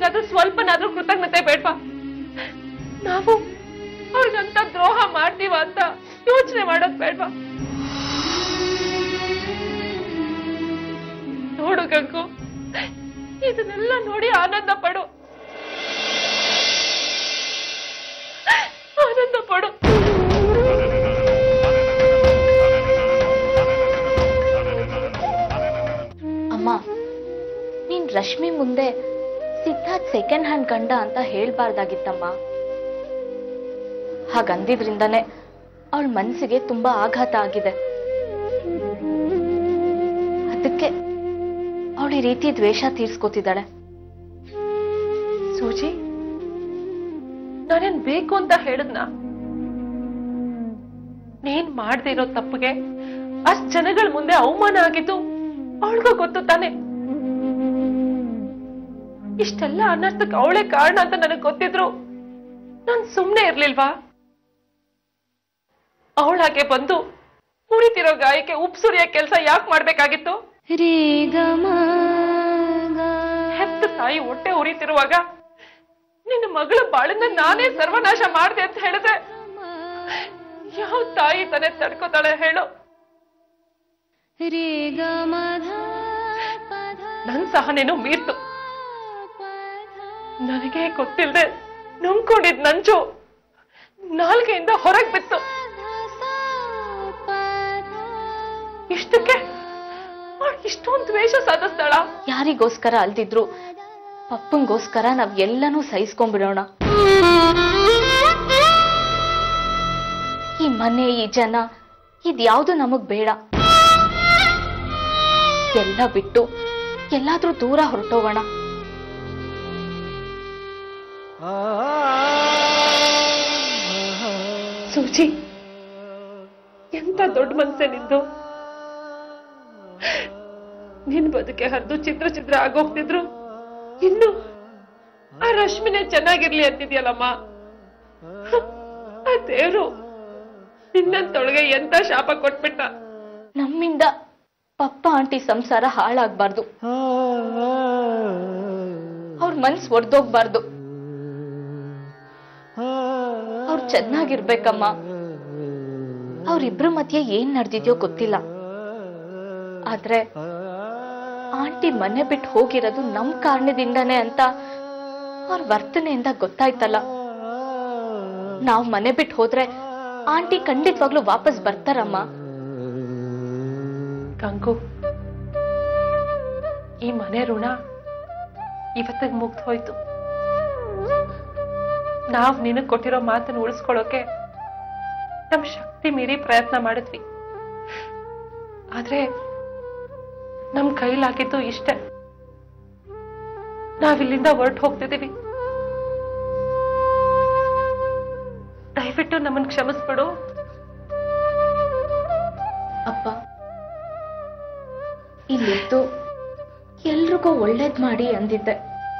ಅವಳಿಗಾದ್ರೂ ಸ್ವಲ್ಪನಾದ್ರೂ ಕೃತಜ್ಞತೆ ಬೇಡ್ವಾ ನಾವು ಅವಳಿಗಂತ ದ್ರೋಹ ಮಾಡ್ತೀವ ಅಂತ ಯೋಚನೆ ಮಾಡೋದ್ ಬೇಡ್ವಾ ನೋಡು ಗಂಗು ಇದನ್ನೆಲ್ಲ ನೋಡಿ ಆನಂದ ಪಡು ಆನಂದ ಪಡು ಅಮ್ಮ ನೀನ್ ರಶ್ಮಿ ಮುಂದೆ ಸಿದ್ಧಾರ್ಥ್ ಸೆಕೆಂಡ್ ಹ್ಯಾಂಡ್ ಗಂಡ ಅಂತ ಹೇಳ್ಬಾರ್ದಾಗಿತ್ತಮ್ಮ ಹಾಗಂದಿದ್ರಿಂದಾನೆ ಅವಳ ಮನ್ಸಿಗೆ ತುಂಬಾ ಆಘಾತ ಆಗಿದೆ ಅದಕ್ಕೆ ಅವಳ ಈ ರೀತಿ ದ್ವೇಷ ತೀರ್ಸ್ಕೊತಿದ್ದಾಳೆ ಸೂಜಿ ನಾನೇನ್ ಬೇಕು ಅಂತ ಹೇಳಿದ್ನ ನೀನ್ ಮಾಡ್ದೇ ಇರೋ ತಪ್ಪಿಗೆ ಅಷ್ಟ್ ಜನಗಳ ಮುಂದೆ ಅವಮಾನ ಆಗಿದ್ದು ಅವಳಿಗೂ ಗೊತ್ತು ತಾನೆ ಇಷ್ಟೆಲ್ಲ ಅನರ್ಥಕ್ಕೆ ಅವಳೇ ಕಾರಣ ಅಂತ ನನಗ್ ಗೊತ್ತಿದ್ರು ನಾನ್ ಸುಮ್ನೆ ಇರ್ಲಿಲ್ವಾ ಅವಳಾಗೆ ಬಂದು ಉರಿತಿರೋ ಗಾಯಕ್ಕೆ ಉಪ್ ಸುರಿಯೋ ಕೆಲ್ಸ ಯಾಕೆ ಮಾಡ್ಬೇಕಾಗಿತ್ತು ಹೆತ್ತ ತಾಯಿ ಹೊಟ್ಟೆ ಉರಿತಿರುವಾಗ ನಿನ್ನ ಮಗಳ ಬಾಳನ್ನ ನಾನೇ ಸರ್ವನಾಶ ಮಾಡ್ದೆ ಅಂತ ಹೇಳಿದ್ರೆ ಯಾವ ತಾಯಿ ತಾನೇ ತಡ್ಕೋತಾಳೆ ಹೇಳು ನನ್ ಸಹನೇನು ಮೀರ್ತು ನನಗೆ ಗೊತ್ತಿಲ್ಲದೆ ನುಂಗ್ಕೊಂಡಿದ್ ನಂಚು ನಾಲ್ಗೆಯಿಂದ ಹೊರಗ್ ಬಿತ್ತು ಇಷ್ಟಕ್ಕೆ ಅವ್ಳ್ ಇಷ್ಟೊಂದು ದ್ವೇಷ ಸಾಧಿಸ್ತಾಳ ಯಾರಿಗೋಸ್ಕರ ಅಲ್ದಿದ್ರು ಪಪ್ಪಂಗೋಸ್ಕರ ನಾವ್ ಎಲ್ಲನೂ ಸಹಿಸ್ಕೊಂಡ್ಬಿಡೋಣ ಈ ಮನೆ ಈ ಜನ ಇದ್ಯಾವುದು ನಮಗ್ ಬೇಡ ಎಲ್ಲ ಬಿಟ್ಟು ಎಲ್ಲಾದ್ರೂ ದೂರ ಹೊರಟೋಗೋಣ ಸೂಚಿ ಎಂತ ದೊಡ್ಡ ಮನ್ಸೆ ನಿಂದು ನಿನ್ ಬದುಕೆ ಹರಿದು ಚಿತ್ರ ಚಿತ್ರ ಆಗೋಗ್ತಿದ್ರು ಇನ್ನು ಆ ರಶ್ಮಿನೇ ಚೆನ್ನಾಗಿರ್ಲಿ ಅಂತಿದ್ಯಲ್ಲಮ್ಮ ಆ ದೇವ್ರು ನಿನ್ನಂತೊಳಗೆ ಎಂತ ಶಾಪ ಕೊಟ್ಬಿಟ್ಟ ನಮ್ಮಿಂದ ಪಪ್ಪ ಆಂಟಿ ಸಂಸಾರ ಹಾಳಾಗ್ಬಾರ್ದು ಅವ್ರ ಮನ್ಸ್ ಒಡ್ದೋಗ್ಬಾರ್ದು ಅವ್ರು ಚೆನ್ನಾಗಿರ್ಬೇಕಮ್ಮ ಅವ್ರಿಬ್ರ ಮಧ್ಯೆ ಏನ್ ನಡೆದಿದ್ಯೋ ಗೊತ್ತಿಲ್ಲ ಆದ್ರೆ ಆಂಟಿ ಮನೆ ಬಿಟ್ಟು ಹೋಗಿರೋದು ನಮ್ ಕಾರಣದಿಂದಾನೆ ಅಂತ ಅವ್ರ ವರ್ತನೆಯಿಂದ ಗೊತ್ತಾಯ್ತಲ್ಲ ನಾವ್ ಮನೆ ಬಿಟ್ಟು ಹೋದ್ರೆ ಆಂಟಿ ಖಂಡಿತವಾಗ್ಲೂ ವಾಪಸ್ ಬರ್ತಾರಮ್ಮ ಗಂಗು ಈ ಮನೆ ಋಣ ಇವತ್ತಿಗೆ ಮುಗ್ದು ಹೋಯ್ತು ನಾವ್ ನಿನಗ್ ಕೊಟ್ಟಿರೋ ಮಾತನ್ನ ಉಳಿಸ್ಕೊಳ್ಳೋಕೆ ನಮ್ ಶಕ್ತಿ ಮೀರಿ ಪ್ರಯತ್ನ ಮಾಡಿದ್ವಿ ಆದ್ರೆ ನಮ್ ಕೈಲಾಗಿದ್ದು ಇಷ್ಟೇ ನಾವಿಲ್ಲಿಂದ ಹೊರಟು ಹೋಗ್ತಿದೀವಿ ದಯವಿಟ್ಟು ನಮ್ಮನ್ ಕ್ಷಮಿಸ್ಬಿಡು ಅಪ್ಪ ಇಲ್ಲಿದ್ದು ಎಲ್ರಿಗೂ ಒಳ್ಳೇದ್ ಮಾಡಿ ಅಂದಿದ್ದೆ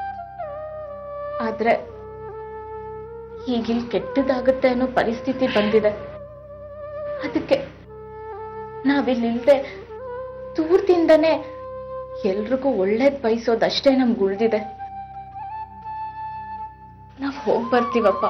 ಆದ್ರೆ ಈಗಿಲ್ ಕೆಟ್ಟದಾಗುತ್ತೆ ಅನ್ನೋ ಪರಿಸ್ಥಿತಿ ಬಂದಿದೆ ಅದಕ್ಕೆ ನಾವಿಲ್ಲಿಲ್ದೆ ದೂರದಿಂದನೇ ಎಲ್ರಿಗೂ ಒಳ್ಳೇದ್ ಬಯಸೋದಷ್ಟೇ ನಮ್ಗೆ ಉಳ್ದಿದೆ ನಾವ್ ಹೋಗ್ ಬರ್ತೀವಪ್ಪ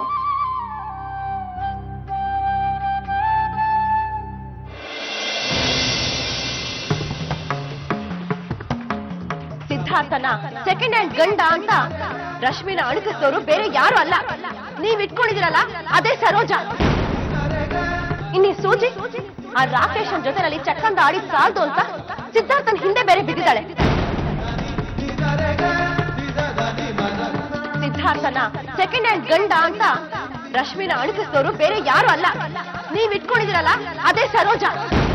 ಸಿದ್ಧಾರ್ಥನ ಸೆಕೆಂಡ್ ಹ್ಯಾಂಡ್ ಗಂಡ ಅಂತ ರಶ್ಮಿನ ಅಣಕಿಸೋರು ಬೇರೆ ಯಾರು ಅಲ್ಲ ನೀವ್ ಇಟ್ಕೊಂಡಿದಿರಲ್ಲ ಅದೇ ಸರೋಜ ಇನ್ನಿ ಸೂಜಿ ಆ ರಾಕೇಶನ್ ಜೊತೆನಲ್ಲಿ ಚಕ್ಕಂದ ಆಡಿ ಸಾಲ್ದು ಅಂತ ಸಿದ್ಧಾರ್ಥನ್ ಹಿಂದೆ ಬೇರೆ ಬಿದ್ದಿದ್ದಾಳೆ ಸಿದ್ಧಾರ್ಥನ ಸೆಕೆಂಡ್ ಹ್ಯಾಂಡ್ ಗಂಡ ಅಂತ ರಶ್ಮಿನ ಅಣಕಿಸೋರು ಬೇರೆ ಯಾರು ಅಲ್ಲ ನೀವ್ ಇಟ್ಕೊಂಡಿದಿರಲ್ಲ ಅದೇ ಸರೋಜ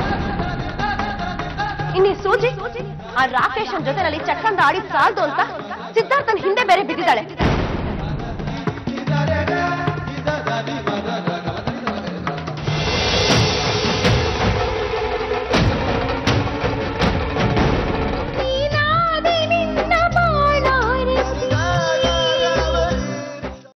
ಇನ್ನಿ ಸೂಜಿ ಆ ರಾಕೇಶನ್ ಜೊತೆನಲ್ಲಿ ಚಕ್ಕಂದ ಆಡಿ ಸಾಲ್ದು ಅಂತ ಸಿದ್ಧಾರ್ಥನ್ ಹಿಂದೆ ಬೇರೆ ಬಿದ್ದಿದ್ದಾಳೆ